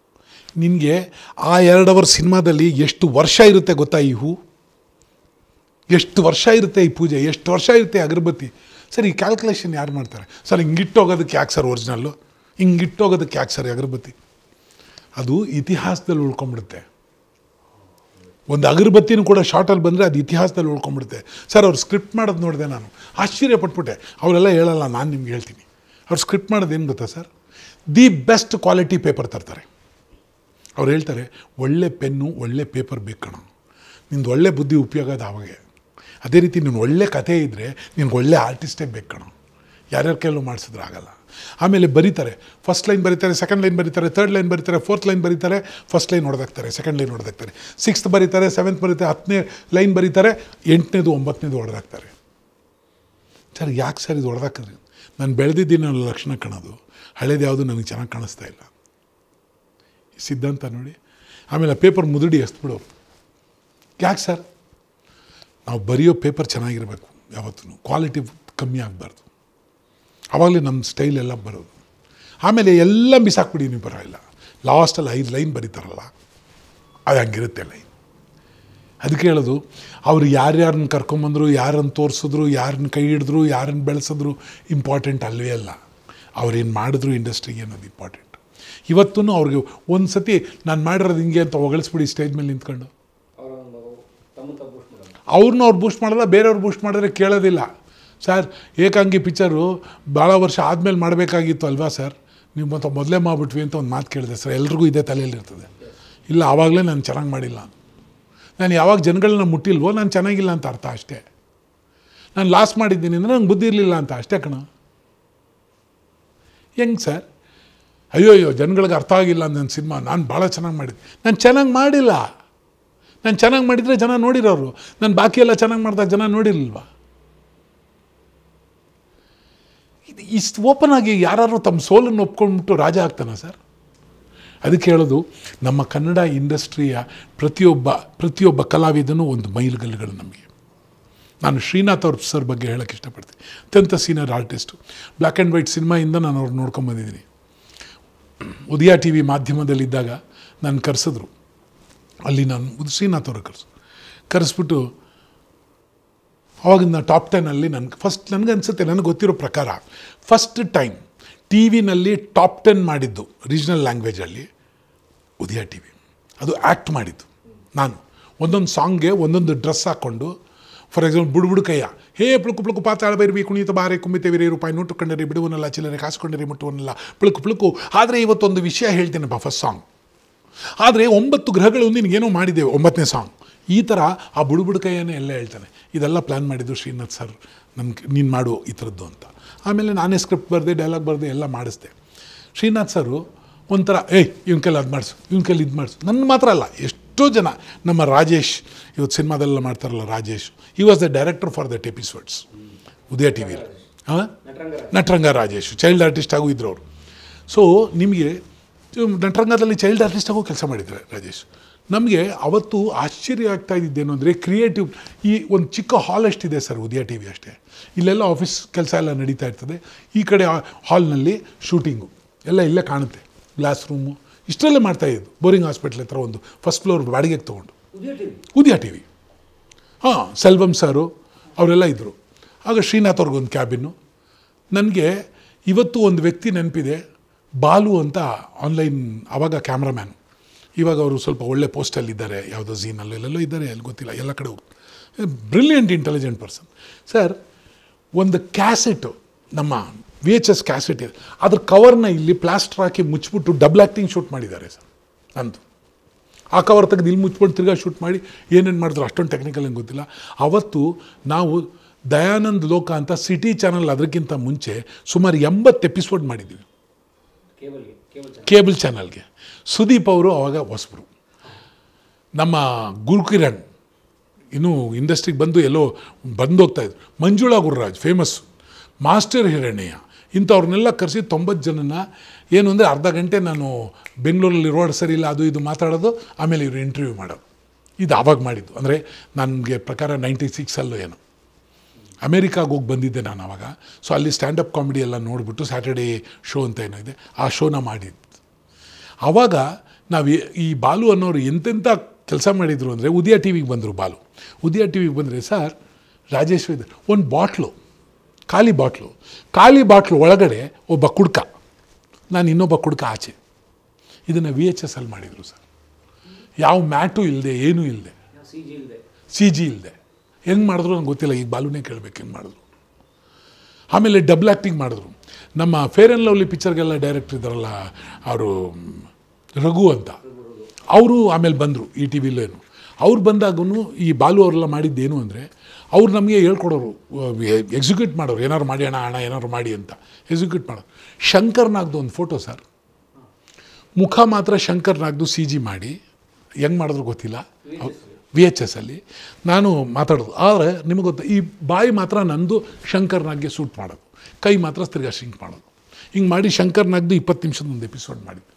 ನಿನಗೆ ಆ ಎರಡು ಅವರ್ ಸಿನಿಮಾದಲ್ಲಿ ಎಷ್ಟು ವರ್ಷ ಇರುತ್ತೆ ಗೊತ್ತಾ ಈ ಹೂ ಎಷ್ಟು ವರ್ಷ ಇರುತ್ತೆ ಈ ಪೂಜೆ ಎಷ್ಟು ವರ್ಷ ಇರುತ್ತೆ ಅಗರಬತ್ತಿ ಸರ್ ಈ ಕ್ಯಾಲ್ಕುಲೇಷನ್ ಯಾರು ಮಾಡ್ತಾರೆ ಸರ್ ಹಿಂಗಿಟ್ಟೋಗೋದಕ್ಕೆ ಯಾಕೆ ಸರ್ ಒರಿಜಿನಲ್ಲು ಹಿಂಗಿಟ್ಟೋಗೋದಕ್ಕೆ ಯಾಕೆ ಸರ್ ಈ ಅಗರಬತ್ತಿ ಅದು ಇತಿಹಾಸದಲ್ಲಿ ಉಳ್ಕೊಂಬಿಡುತ್ತೆ ಒಂದು ಅಗರಬತ್ತಿನೂ ಕೂಡ ಶಾರ್ಟಲ್ಲಿ ಬಂದರೆ ಅದು ಇತಿಹಾಸದಲ್ಲಿ ಉಳ್ಕೊಂಬಿಡುತ್ತೆ ಸರ್ ಅವ್ರು ಸ್ಕ್ರಿಪ್ಟ್ ಮಾಡೋದು ನೋಡಿದೆ ನಾನು ಆಶ್ಚರ್ಯ ಪಟ್ಬಿಟ್ಟೆ ಅವರೆಲ್ಲ ಹೇಳಲ್ಲ ನಾನು ನಿಮ್ಗೆ ಹೇಳ್ತೀನಿ ಅವ್ರು ಸ್ಕ್ರಿಪ್ಟ್ ಮಾಡೋದು ಏನು ಗೊತ್ತಾ sir the best quality paper ತರ್ತಾರೆ ಅವ್ರು ಹೇಳ್ತಾರೆ ಒಳ್ಳೆ ಪೆನ್ನು ಒಳ್ಳೆ ಪೇಪರ್ ಬೇಕು ಕಣ ನಿಂದು ಒಳ್ಳೆ ಬುದ್ಧಿ ಉಪಯೋಗ ಅದು ಅವಾಗೆ ಅದೇ ರೀತಿ ನೀನು ಒಳ್ಳೆ ಕಥೆ ಇದ್ದರೆ ನಿನ್ಗೆ ಒಳ್ಳೆ ಆರ್ಟಿಸ್ಟೇ ಬೇಕು ಕಣ ಯಾರ್ಯಾರ ಕೈಲೂ ಮಾಡಿಸಿದ್ರೆ ಆಗಲ್ಲ ಆಮೇಲೆ ಬರೀತಾರೆ ಫಸ್ಟ್ ಲೈನ್ ಬರೀತಾರೆ ಸೆಕೆಂಡ್ ಲೈನ್ ಬರೀತಾರೆ ಥರ್ಡ್ ಲೈನ್ ಬರೀತಾರೆ ಫೋರ್ತ್ ಲೈನ್ ಬರೀತಾರೆ ಫಸ್ಟ್ ಲೈನ್ ಹೊಡೆದಾಕ್ತಾರೆ ಸೆಕೆಂಡ್ ಲೈನ್ ಹೊಡೆದಾಕ್ತಾರೆ ಸಿಕ್ಸ್ತ್ ಬರೀತಾರೆ ಸೆವೆಂತ್ ಬರೀತಾರೆ ಹತ್ತನೇ ಲೈನ್ ಬರೀತಾರೆ ಎಂಟನೇದು ಒಂಬತ್ತನೇದು ಹೊಡೆದಾಕ್ತಾರೆ ಸರ್ ಯಾಕೆ ಸರ್ ಇದು ಹೊಡೆದಾಕಿದ್ರಿ ನಾನು ಬೆಳೆದಿದ್ದೀನಿ ಅನ್ನೋ ಲಕ್ಷಣ ಕಾಣೋದು ಹಳೇದು ಯಾವುದು ನನಗೆ ಚೆನ್ನಾಗಿ ಕಾಣಿಸ್ತಾ ಇಲ್ಲ ಈ ಸಿದ್ಧಾಂತ ನೋಡಿ ಆಮೇಲೆ ಆ ಪೇಪರ್ ಮುದುಡಿ ಎಸ್ಬಿಡೋರು ಯಾಕೆ ಸರ್ ನಾವು ಬರೆಯೋ ಪೇಪರ್ ಚೆನ್ನಾಗಿರಬೇಕು ಯಾವತ್ತೂ ಕ್ವಾಲಿಟಿ ಕಮ್ಮಿ ಆಗಬಾರ್ದು ಆವಾಗಲೇ ನಮ್ಮ ಸ್ಟೈಲ್ ಎಲ್ಲ ಬರೋದು ಆಮೇಲೆ ಎಲ್ಲ ಬಿಸಾಕ್ಬಿಡಿ ನೀವು ಪರವಾಗಿಲ್ಲ ಲಾಸ್ಟಲ್ಲಿ ಐದು ಲೈನ್ ಬರೀತಾರಲ್ಲ ಅದು ಹಂಗಿರುತ್ತೆ ಲೈನ್ ಅದಕ್ಕೆ ಹೇಳೋದು ಅವ್ರು ಯಾರ್ಯಾರನ್ನ ಕರ್ಕೊಂಬಂದರು ಯಾರನ್ನು ತೋರಿಸಿದ್ರು ಯಾರನ್ನ ಕೈ ಹಿಡಿದ್ರು ಯಾರನ್ನು ಬೆಳೆಸಿದ್ರು ಇಂಪಾರ್ಟೆಂಟ್ ಅಲ್ವೇ ಅಲ್ಲ ಅವ್ರೇನು ಮಾಡಿದ್ರು ಇಂಡಸ್ಟ್ರಿಗೆ ಅನ್ನೋದು ಇಂಪಾರ್ಟೆಂಟ್ ಇವತ್ತೂ ಅವ್ರಿಗೆ ಒಂದು ಸತಿ ನಾನು ಮಾಡಿರೋದು ಹಿಂಗೆ ಅಂತ ಹೊಗಳಿಸ್ಬಿಡಿ ಸ್ಟೇಜ್ ಮೇಲೆ ನಿಂತ್ಕೊಂಡು ಅವರ ಒಂದು ತಮ್ಮ ತಮ್ಮ ಬೂಸ್ಟ್ ಮಾಡೋದು ಅವ್ರನ್ನ ಅವ್ರು ಬೂಸ್ಟ್ ಮಾಡಲ್ಲ ಬೇರೆಯವ್ರು ಬೂಸ್ಟ್ ಮಾಡಿದ್ರೆ ಕೇಳೋದಿಲ್ಲ ಸರ್ ಏಕಾಂಗಿ ಪಿಕ್ಚರು ಭಾಳ ವರ್ಷ ಆದಮೇಲೆ ಮಾಡಬೇಕಾಗಿತ್ತು ಅಲ್ವಾ ಸರ್ ನೀವು ಮತ್ತೆ ಮೊದಲೇ ಮಾಡಿಬಿಟ್ವಿ ಅಂತ ಒಂದು ಮಾತು ಕೇಳಿದೆ ಸರ್ ಎಲ್ರಿಗೂ ಇದೇ ತಲೆಯಲ್ಲಿರ್ತದೆ ಇಲ್ಲ ಆವಾಗಲೇ ನಾನು ಚೆನ್ನಾಗಿ ಮಾಡಿಲ್ಲ ನಾನು ಯಾವಾಗ ಜನಗಳನ್ನ ಮುಟ್ಟಿಲ್ವೋ ನಾನು ಚೆನ್ನಾಗಿಲ್ಲ ಅಂತ ಅರ್ಥ ಅಷ್ಟೇ ನಾನು ಲಾಸ್ ಮಾಡಿದ್ದೀನಿ ಅಂದರೆ ನಂಗೆ ಬುದ್ಧಿ ಇರಲಿಲ್ಲ ಅಂತ ಅಷ್ಟೇ ಕಣ ಹೆಂಗೆ ಸರ್ ಅಯ್ಯೋ ಅಯ್ಯೋ ಜನಗಳಿಗೆ ಅರ್ಥ ಆಗಿಲ್ಲ ನನ್ನ ಸಿನಿಮಾ ನಾನು ಭಾಳ ಚೆನ್ನಾಗಿ ಮಾಡಿದ್ದೆ ನಾನು ಚೆನ್ನಾಗಿ ಮಾಡಿಲ್ಲ ನಾನು ಚೆನ್ನಾಗಿ ಮಾಡಿದರೆ ಜನ ನೋಡಿರೋರು ನಾನು ಬಾಕಿ ಎಲ್ಲ ಚೆನ್ನಾಗಿ ಮಾಡಿದಾಗ ಜನ ನೋಡಿರಲಿಲ್ವಾ ಇದು ಇಷ್ಟು ಓಪನ್ ಆಗಿ ಯಾರು ತಮ್ಮ ಸೋಲನ್ನು ಒಪ್ಕೊಂಡ್ಬಿಟ್ಟು ರಾಜ ಆಗ್ತಾನ ಸರ್ ಅದಕ್ಕೆ ಹೇಳೋದು ನಮ್ಮ ಕನ್ನಡ ಇಂಡಸ್ಟ್ರಿಯ ಪ್ರತಿಯೊಬ್ಬ ಪ್ರತಿಯೊಬ್ಬ ಕಲಾವಿದನೂ ಒಂದು ಮೈಲುಗಲ್ಲುಗಳು ನಮಗೆ ನಾನು ಶ್ರೀನಾಥ್ ಅವ್ರ ಸರ್ ಬಗ್ಗೆ ಹೇಳೋಕ್ಕೆ ಇಷ್ಟಪಡ್ತೀನಿ ಅತ್ಯಂತ senior artist black and white ಸಿನಿಮಾಯಿಂದ ನಾನು ಅವ್ರು ನೋಡ್ಕೊಂಬಂದಿದ್ದೀನಿ ಉದಯ ಟಿ ವಿ ಮಾಧ್ಯಮದಲ್ಲಿದ್ದಾಗ ನಾನು ಕರೆಸಿದ್ರು ಅಲ್ಲಿ ನಾನು ಉದ್- ಶ್ರೀನಾಥ್ ಅವರು ಕರೆಸು ಕರೆಸ್ಬಿಟ್ಟು ಅವಾಗಿಂದ ಟಾಪ್ ಟೆನಲ್ಲಿ ನನಗೆ ಫಸ್ಟ್ ನನಗೆ ಅನಿಸುತ್ತೆ ನನಗೆ ಗೊತ್ತಿರೋ ಪ್ರಕಾರ ಫಸ್ಟ್ ಟೈಮ್ ಟಿ ವಿನಲ್ಲಿ ಟಾಪ್ ಟೆನ್ ಮಾಡಿದ್ದು ರೀಜ್ನಲ್ ಲ್ಯಾಂಗ್ವೇಜಲ್ಲಿ ಉದಯ ಟಿ ವಿ ಅದು ಆ್ಯಕ್ಟ್ ಮಾಡಿದ್ದು ನಾನು ಒಂದೊಂದು ಸಾಂಗ್ಗೆ ಒಂದೊಂದು ಡ್ರೆಸ್ ಹಾಕ್ಕೊಂಡು ಫಾರ್ ಎಕ್ಸಾಂಪಲ್ ಬುಡ್ಬುಡು ಕೈಯ ಹೇ ಪುಳುಕು ಪುಳುಕು ಪಾತಾಳ ಬೈರ್ವಿ ಕುಣಿತ ಬಾರೆ ಕುಂಬಿತೇವಿರಿ ರೂಪಾಯಿ ನೋಟು ಕಂಡರೆ ಬಿಡುವನಲ್ಲ ಚಿಲ್ಲರೆ ಕಾಸ್ಕೊಂಡರೆ ಮುಟ್ಟುವನಲ್ಲ ಪುಳುಕು ಪುಳುಕು ಆದರೆ ಇವತ್ತೊಂದು ವಿಷಯ ಹೇಳ್ತೇನೆ ಬಾ ಫಸ್ಟ್ ಸಾಂಗ್ ಆದರೆ ಒಂಬತ್ತು ಗ್ರಹಗಳು ನಿನಗೇನೋ ಮಾಡಿದ್ದೇವೆ ಒಂಬತ್ತನೇ ಸಾಂಗ್ ಈ ಥರ ಆ ಬುಡುಬುಡುಕೈಯನ್ನೇ ಎಲ್ಲ ಹೇಳ್ತಾನೆ ಇದೆಲ್ಲ ಪ್ಲ್ಯಾನ್ ಮಾಡಿದ್ದು ಶ್ರೀನಾಥ್ ಸರ್ ನನ್ಗೆ ನೀನು ಮಾಡು ಈ ಥರದ್ದು ಅಂತ ಆಮೇಲೆ ನಾನೇ ಸ್ಕ್ರಿಪ್ಟ್ ಬರೆದೆ ಡೈಲಾಗ್ ಬರೆದೆ ಎಲ್ಲ ಮಾಡಿಸ್ದೆ ಶ್ರೀನಾಥ್ ಸರು ಒಂಥರ ಏಯ್ ಇವನ ಕೈಲಿ ಅದು ಮಾಡಿಸು ಇವನ ಕೈಲಿ ಇದು ಮಾಡಿಸು ನನ್ನ ಮಾತ್ರ ಅಲ್ಲ ಎಷ್ಟೋ ಜನ ನಮ್ಮ ರಾಜೇಶ್ ಇವತ್ತು ಸಿನಿಮಾದೆಲ್ಲ ಮಾಡ್ತಾರಲ್ಲ Rajesh he was the director for that episodes Udaya T ವಿಲಿ ಹಾಂ ನಟರಂಗ ನಟರಂಗ ರಾಜೇಶ್ ಚೈಲ್ಡ್ ಆರ್ಟಿಸ್ಟ್ ಆಗೂ ಇದ್ರು ಅವರು ಸೊ ನಿಮಗೆ ನಟರಂಗದಲ್ಲಿ ಚೈಲ್ಡ್ ಆರ್ಟಿಸ್ಟ್ ಆಗೋ ಕೆಲಸ ಮಾಡಿದ್ದಾರೆ ರಾಜೇಶ್ ನಮಗೆ ಅವತ್ತು ಆಶ್ಚರ್ಯ ಆಗ್ತಾ ಇದ್ದಿದ್ದೇನು ಅಂದರೆ ಕ್ರಿಯೇಟಿವ್ ಈ ಒಂದು ಚಿಕ್ಕ ಹಾಲ್ ಎಷ್ಟಿದೆ ಸರ್ ಉದಯ ಟಿ ವಿ ಅಷ್ಟೇ ಇಲ್ಲೆಲ್ಲ ಆಫೀಸ್ ಕೆಲಸ ಎಲ್ಲ ನಡೀತಾ ಇರ್ತದೆ ಈ ಕಡೆ ಹಾಲ್ನಲ್ಲಿ ಶೂಟಿಂಗು ಎಲ್ಲ ಇಲ್ಲೇ ಕಾಣುತ್ತೆ ಗ್ಲಾಸ್ ರೂಮು ಇಷ್ಟರಲ್ಲೇ ಮಾಡ್ತಾಯಿದ್ದು ಬೋರಿಂಗ್ ಹಾಸ್ಪಿಟ್ಲ್ ಹತ್ರ ಒಂದು ಫಸ್ಟ್ ಫ್ಲೋರ್ ಬಾಡಿಗೆಗೆ ತೊಗೊಂಡು Udaya TV Udaya T V ಹಾಂ ಸೆಲ್ವಂ ಸಾರು ಅವರೆಲ್ಲ ಇದ್ದರು ಆಗ ಶ್ರೀನಾಥ್ ಅವ್ರಿಗೊಂದು ಕ್ಯಾಬಿನ್ನು ನನಗೆ ಇವತ್ತು ಒಂದು ವ್ಯಕ್ತಿ ನೆನಪಿದೆ ಬಾಲು ಅಂತ ಆನ್ಲೈನ್ ಆವಾಗ ಕ್ಯಾಮ್ರಾಮ್ಯಾನ್ ಇವಾಗ ಅವರು ಸ್ವಲ್ಪ ಒಳ್ಳೆ ಪೋಸ್ಟಲ್ಲಿದ್ದಾರೆ ಯಾವುದೋ ಝೀನಲ್ಲೋ ಎಲ್ಲೆಲ್ಲೋ ಇದ್ದಾರೆ ಅಲ್ಲಿ ಗೊತ್ತಿಲ್ಲ ಎಲ್ಲ ಕಡೆ ಬ್ರಿಲಿಯಂಟ್ ಇಂಟೆಲಿಜೆಂಟ್ ಪರ್ಸನ್ ಸರ್ ಒಂದು ಕ್ಯಾಸೆಟು ನಮ್ಮ ವಿ ಎಚ್ ಎಸ್ ಕ್ಯಾಸೆಟ್ ಇದೆ ಅದ್ರ ಕವರ್ನ ಇಲ್ಲಿ ಪ್ಲಾಸ್ಟರ್ ಹಾಕಿ ಮುಚ್ಚಿಬಿಟ್ಟು ಡಬಲ್ ಆ್ಯಕ್ಟಿಂಗ್ ಶೂಟ್ ಮಾಡಿದ್ದಾರೆ ಸರ್ ನಂದು ಆ ಕವರ್ ತೆಗೆದು ಇಲ್ಲಿ ಮುಚ್ಕೊಂಡು ತಿರ್ಗಾ ಶೂಟ್ ಮಾಡಿ ಏನೇನು ಮಾಡಿದ್ರು ಅಷ್ಟೊಂದು ಟೆಕ್ನಿಕಲ್ ಏನು ಗೊತ್ತಿಲ್ಲ ಅವತ್ತು ನಾವು ದಯಾನಂದ್ ಲೋಕ ಅಂತ ಸಿಟಿ ಚಾನಲ್ ಅದಕ್ಕಿಂತ ಮುಂಚೆ ಸುಮಾರು ಎಂಬತ್ತು ಎಪಿಸೋಡ್ ಮಾಡಿದ್ದೀವಿ ಕೇಬಲ್ಗೆ ಕೇಬಲ್ ಚಾನಲ್ ಕೇಬಲ್ ಚಾನಲ್ಗೆ ಸುದೀಪ್ ಅವರು ಅವಾಗ ಹೊಸಬರು ನಮ್ಮ ಗುರುಕಿರಣ್ ಇನ್ನೂ ಇಂಡಸ್ಟ್ರಿಗೆ ಬಂದು ಎಲ್ಲೋ ಬಂದು ಹೋಗ್ತಾ ಇದ್ರು ಮಂಜುಳಾ ಗುರುರಾಜ್ ಫೇಮಸ್ಸು ಮಾಸ್ಟರ್ ಹಿರಣ್ಯ ಇಂಥವ್ರನ್ನೆಲ್ಲ ಕರೆಸಿ ತೊಂಬತ್ತು ಜನನ ಏನು ಅಂದರೆ ಅರ್ಧ ಗಂಟೆ ನಾನು ಬೆಂಗಳೂರಲ್ಲಿ ರೋಡ್ ಸರಿ ಇಲ್ಲ ಅದು ಇದು ಮಾತಾಡೋದು ಆಮೇಲೆ ಇವರು ಇಂಟರ್ವ್ಯೂ ಮಾಡೋದು ಇದು ಆವಾಗ ಮಾಡಿದ್ದು ಅಂದರೆ ನನಗೆ ಪ್ರಕಾರ ನೈಂಟಿ ಸಿಕ್ಸಲ್ಲೂ ಏನು ಅಮೇರಿಕಾಗೆ ಹೋಗಿ ಬಂದಿದ್ದೆ ನಾನು ಆವಾಗ ಸೊ ಅಲ್ಲಿ ಸ್ಟ್ಯಾಂಡಪ್ ಕಾಮಿಡಿ ಎಲ್ಲ ನೋಡಿಬಿಟ್ಟು ಸ್ಯಾಟರ್ಡೇ ಶೋ ಅಂತ ಏನೋ ಇದೆ ಆ ಶೋನ ಮಾಡಿದ್ದು ಆವಾಗ ನಾವು ಈ- ಈ ಬಾಲು ಅನ್ನೋರು ಎಂತೆಂಥ ಕೆಲಸ ಮಾಡಿದರು ಅಂದರೆ ಉದಯ ಟಿ ವಿಗೆ ಬಂದರು ಬಾಲು ಉದಯ ಟಿ ವಿಗೆ ಬಂದರೆ ಸರ್ ರಾಜೇಶ್ವರಿ ಇದ್ದಾರೆ. ಒಂದು ಬಾಟ್ಲು ಖಾಲಿ ಬಾಟ್ಲು ಖಾಲಿ ಬಾಟ್ಲು ಒಳಗಡೆ ಒಬ್ಬ ಕುಡ್ಕ ನಾನು ಇನ್ನೊಬ್ಬ ಕುಡ್ಕ ಆಚೆ ಇದನ್ನು ವಿ ಎಚ್ ಎಸ್ ಅಲ್ಲಿ ಮಾಡಿದರು ಸರ್ ಯಾವ ಮ್ಯಾಟು ಇಲ್ಲದೆ ಏನೂ ಇಲ್ಲದೆ ಸಿ ಜಿ ಇಲ್ಲದೆ ಸಿ ಜಿ ಇಲ್ಲದೆ ಹೆಂಗೆ ಮಾಡಿದ್ರು ನಂಗೆ ಗೊತ್ತಿಲ್ಲ ಈಗ ಬಾಲುನೇ ಕೇಳಬೇಕು ಹೆಂಗೆ ಮಾಡಿದ್ರು ಆಮೇಲೆ ಡಬಲ್ ಆ್ಯಕ್ಟಿಂಗ್ ಮಾಡಿದ್ರು ನಮ್ಮ ಫೇರ್ ಆ್ಯಂಡ್ ಲವ್ಲಿ ಪಿಕ್ಚರ್ಗೆಲ್ಲ ಡೈರೆಕ್ಟರ್ ಇದ್ದಾರಲ್ಲ ಅವರು ರಘು ಅಂತ ಅವರು ಆಮೇಲೆ ಬಂದರು ಈ ಟಿ ವಿಲೇನು ಅವ್ರು ಬಂದಾಗೂ ಈ ಬಾಲು ಅವರೆಲ್ಲ ಮಾಡಿದ್ದೇನು ಅಂದರೆ ಅವ್ರು ನಮಗೆ ಹೇಳ್ಕೊಡೋರು ಎಕ್ಸಿಕ್ಯೂಟ್ ಮಾಡೋರು ಏನಾದ್ರು ಮಾಡಿ ಅಣ್ಣ ಅಣ್ಣ ಏನಾದ್ರು ಮಾಡಿ ಅಂತ ಎಕ್ಸಿಕ್ಯೂಟ್ ಮಾಡೋರು ಶಂಕರ್ ನಾಗ್ದು ಒಂದು ಫೋಟೋ ಸರ್ ಮುಖ ಮಾತ್ರ ಶಂಕರ್ ನಾಗ್ದು ಸಿ ಜಿ ಮಾಡಿ ಹೆಂಗೆ ಮಾಡಿದ್ರು ಗೊತ್ತಿಲ್ಲ ವಿ ಎಚ್ ಎಸ್ ಅಲ್ಲಿ ನಾನು ಮಾತಾಡೋದು ಆದರೆ ನಿಮಗೆ ಗೊತ್ತು ಈ ಬಾಯಿ ಮಾತ್ರ ನಂದು ಶಂಕರ್ ನಾಗ್ಗೆ ಸೂಟ್ ಮಾಡೋದು ಕೈ ಮಾತ್ರ ತಿರ್ಗಾ ಶಿಂಕ್ ಮಾಡೋದು ಹಿಂಗೆ ಮಾಡಿ ಶಂಕರ್ ನಾಗ್ದು ಇಪ್ಪತ್ತು ನಿಮಿಷದ ಒಂದು ಎಪಿಸೋಡ್ ಮಾಡಿದ್ದು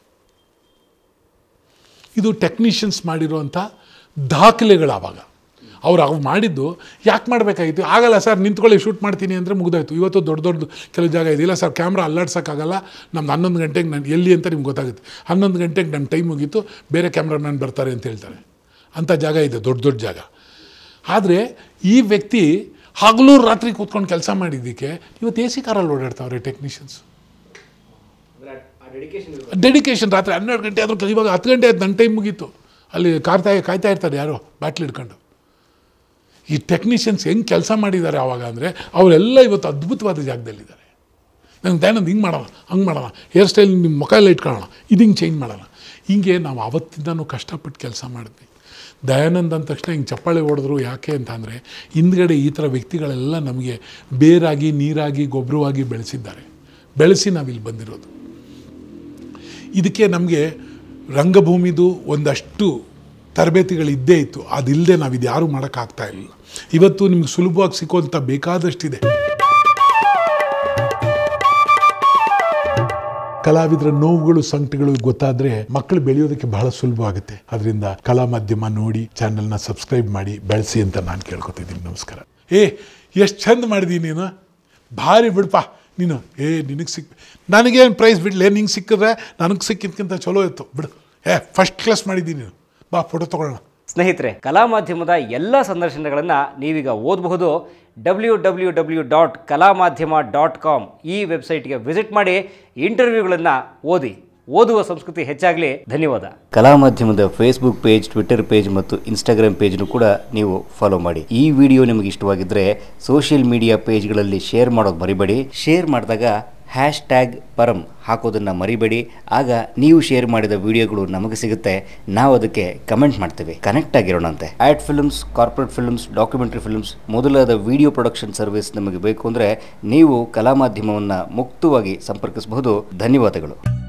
ಇದು ಟೆಕ್ನಿಷಿಯನ್ಸ್ ಮಾಡಿರೋಂಥ ದಾಖಲೆಗಳು ಆವಾಗ ಅವ್ರು ಅವು ಮಾಡಿದ್ದು ಯಾಕೆ ಮಾಡಬೇಕಾಗಿತ್ತು ಆಗಲ್ಲ ಸರ್ ನಿಂತ್ಕೊಳ್ಳಿ ಶೂಟ್ ಮಾಡ್ತೀನಿ ಅಂದರೆ ಮುಗ್ದಾಯ್ತು ಇವತ್ತು ದೊಡ್ಡ ದೊಡ್ಡ ಕೆಲವು ಜಾಗ ಇದೆ ಇಲ್ಲ ಸರ್ ಕ್ಯಾಮ್ರಾ ಅಲ್ಲಾಡ್ಸೋಕ್ಕಾಗಲ್ಲ ನಮ್ದು ಹನ್ನೊಂದು ಗಂಟೆಗೆ ನಾನು ಎಲ್ಲಿ ಅಂತ ನಿಮ್ಗೆ ಗೊತ್ತಾಗುತ್ತೆ ಹನ್ನೊಂದು ಗಂಟೆಗೆ ನನ್ನ ಟೈಮ್ ಮುಗೀತು ಬೇರೆ ಕ್ಯಾಮ್ರಾಮ್ಯಾನ್ ಬರ್ತಾರೆ ಅಂತ ಹೇಳ್ತಾರೆ ಅಂಥ ಜಾಗ ಇದೆ ದೊಡ್ಡ ದೊಡ್ಡ ಜಾಗ ಆದರೆ ಈ ವ್ಯಕ್ತಿ ಹಗಲು ರಾತ್ರಿ ಕೂತ್ಕೊಂಡು ಕೆಲಸ ಮಾಡಿದ್ದಕ್ಕೆ ಇವತ್ತು ಎ ಸಿ ಕಾರಲ್ಲಿ ಓಡಾಡ್ತಾವ್ರೆ ಟೆಕ್ನಿಷಿಯನ್ಸ್ ಅಂದರೆ ಆ ಡೆಡಿಕೇಶನ್ ಇರಬೇಕು ಡೆಡಿಕೇಶನ್ ರಾತ್ರಿ ಹನ್ನೆರಡು ಗಂಟೆ ಆದರೂ ಇವಾಗ ಹತ್ತು ಗಂಟೆ ಆಯ್ತು ನನ್ನ ಟೈಮ್ ಮುಗೀತು ಅಲ್ಲಿ ಕಾಯ್ತಾ ಕಾಯ್ತಾ ಇರ್ತಾರೆ ಯಾರೋ ಬಾಟ್ಲಿ ಹಿಡ್ಕೊಂಡು ಈ ಟೆಕ್ನಿಷಿಯನ್ಸ್ ಹೆಂಗೆ ಕೆಲಸ ಮಾಡಿದ್ದಾರೆ ಆವಾಗ ಅಂದರೆ ಅವರೆಲ್ಲ ಇವತ್ತು ಅದ್ಭುತವಾದ ಜಾಗದಲ್ಲಿದ್ದಾರೆ ನಂಗೆ ದಯಾನಂದ್ ಹಿಂಗೆ ಮಾಡೋಣ ಹಂಗೆ ಮಾಡೋಣ ಹೇರ್ ಸ್ಟೈಲ್ ನಿಮ್ಮ ಮುಖ ಎಲ್ಲ ಇಟ್ಕೊಳ್ಳೋಣ ಇದು ಹಿಂಗೆ ಚೇಂಜ್ ಮಾಡೋಣ ಹಿಂಗೆ ನಾವು ಅವತ್ತಿಂದನೂ ಕಷ್ಟಪಟ್ಟು ಕೆಲಸ ಮಾಡಿದ್ವಿ ದಯಾನಂದ್ ಅಂದ ತಕ್ಷಣ ಹಿಂಗೆ ಚಪ್ಪಾಳೆ ಹೊಡೆದ್ರು ಯಾಕೆ ಅಂತ ಅಂದರೆ ಹಿಂದ್ಗಡೆ ಈ ಥರ ವ್ಯಕ್ತಿಗಳೆಲ್ಲ ನಮಗೆ ಬೇರಾಗಿ ನೀರಾಗಿ ಗೊಬ್ಬರವಾಗಿ ಬೆಳೆಸಿದ್ದಾರೆ ಬೆಳೆಸಿ ನಾವಿಲ್ಲಿ ಬಂದಿರೋದು ಇದಕ್ಕೆ ನಮಗೆ ರಂಗಭೂಮಿದು ಒಂದಷ್ಟು ತರಬೇತಿಗಳು ಇದ್ದೇ ಇತ್ತು ಅದಿಲ್ಲದೆ ನಾವು ಇದು ಯಾರೂ ಮಾಡೋಕ್ಕಾಗ್ತಾ ಇಲ್ಲ ಇವತ್ತು ನಿಮ್ಗೆ ಸುಲಭವಾಗಿ ಸಿಕ್ಕುವಂಥ ಬೇಕಾದಷ್ಟಿದೆ ಕಲಾವಿದರ ನೋವುಗಳು ಸಂಕಟಗಳು ಗೊತ್ತಾದ್ರೆ ಮಕ್ಕಳು ಬೆಳೆಯೋದಕ್ಕೆ ಬಹಳ ಸುಲಭ ಆಗುತ್ತೆ ಅದರಿಂದ ಕಲಾ ಮಾಧ್ಯಮ ನೋಡಿ ಚಾನೆಲ್ನ ಸಬ್ಸ್ಕ್ರೈಬ್ ಮಾಡಿ ಬೆಳೆಸಿ ಅಂತ ನಾನು ಕೇಳ್ಕೊತಿದ್ದೀನಿ ನಮಸ್ಕಾರ ಏ ಎಷ್ಟು ಚಂದ ಮಾಡಿದೀನಿ ನೀನು ಭಾರಿ ಬಿಡಪ್ಪ ನೀನು ಏ ನಿನಗೆ ಸಿಕ್ ನನಗೇನು ಪ್ರೈಸ್ ಬಿಡಲೇ ನಿಂಗೆ ಸಿಕ್ಕಿದ್ರೆ ನನಗೆ ಸಿಕ್ಕಿದ್ಕಿಂತ ಚಲೋ ಇತ್ತು ಬಿಡು ಏ ಫಸ್ಟ್ ಕ್ಲಾಸ್ ಮಾಡಿದ್ದೀನಿ ನೀನು ಬಾ ಫೋಟೋ ತೊಗೊಳ್ಳೋಣ ಸ್ನೇಹಿತರೆ ಕಲಾ ಮಾಧ್ಯಮದ ಎಲ್ಲ ಸಂದರ್ಶನಗಳನ್ನು ನೀವೀಗ ಓದಬಹುದು ಡಬ್ಲ್ಯೂ ಡಬ್ಲ್ಯೂ ಡಬ್ಲ್ಯೂ ಡಾಟ್ ಕಲಾ ಮಾಧ್ಯಮ ಡಾಟ್ ಕಾಮ್ ಈ ವೆಬ್ಸೈಟ್ಗೆ ವಿಸಿಟ್ ಮಾಡಿ ಇಂಟರ್ವ್ಯೂಗಳನ್ನು ಓದಿ ಓದುವ ಸಂಸ್ಕೃತಿ ಹೆಚ್ಚಾಗಲಿ ಧನ್ಯವಾದ ಕಲಾ ಮಾಧ್ಯಮದ ಫೇಸ್ಬುಕ್ ಪೇಜ್ ಟ್ವಿಟರ್ ಪೇಜ್ ಮತ್ತು ಇನ್ಸ್ಟಾಗ್ರಾಮ್ ಪೇಜ್ನು ಕೂಡ ನೀವು ಫಾಲೋ ಮಾಡಿ ಈ ವಿಡಿಯೋ ನಿಮಗೆ ಇಷ್ಟವಾಗಿದ್ದರೆ ಸೋಷಿಯಲ್ ಮೀಡಿಯಾ ಪೇಜ್ಗಳಲ್ಲಿ ಶೇರ್ ಮಾಡೋದು ಮರಿಬೇಡಿ ಶೇರ್ ಮಾಡಿದಾಗ ಹ್ಯಾಶ್ ಟ್ಯಾಗ್ ಪರಂ ಹಾಕೋದನ್ನು ಮರಿಬೇಡಿ ಆಗ ನೀವು ಶೇರ್ ಮಾಡಿದ ವಿಡಿಯೋಗಳು ನಮಗೆ ಸಿಗುತ್ತೆ ನಾವು ಅದಕ್ಕೆ ಕಮೆಂಟ್ ಮಾಡ್ತೇವೆ ಕನೆಕ್ಟ್ ಆಗಿರೋಣಂತೆ ad films corporate films documentary films ಮೊದಲಾದ ವಿಡಿಯೋ ಪ್ರೊಡಕ್ಷನ್ ಸರ್ವಿಸ್ ನಮಗೆ ಬೇಕು ಅಂದರೆ ನೀವು ಕಲಾ ಮಾಧ್ಯಮವನ್ನು ಮುಕ್ತವಾಗಿ ಸಂಪರ್ಕಿಸಬಹುದು ಧನ್ಯವಾದಗಳು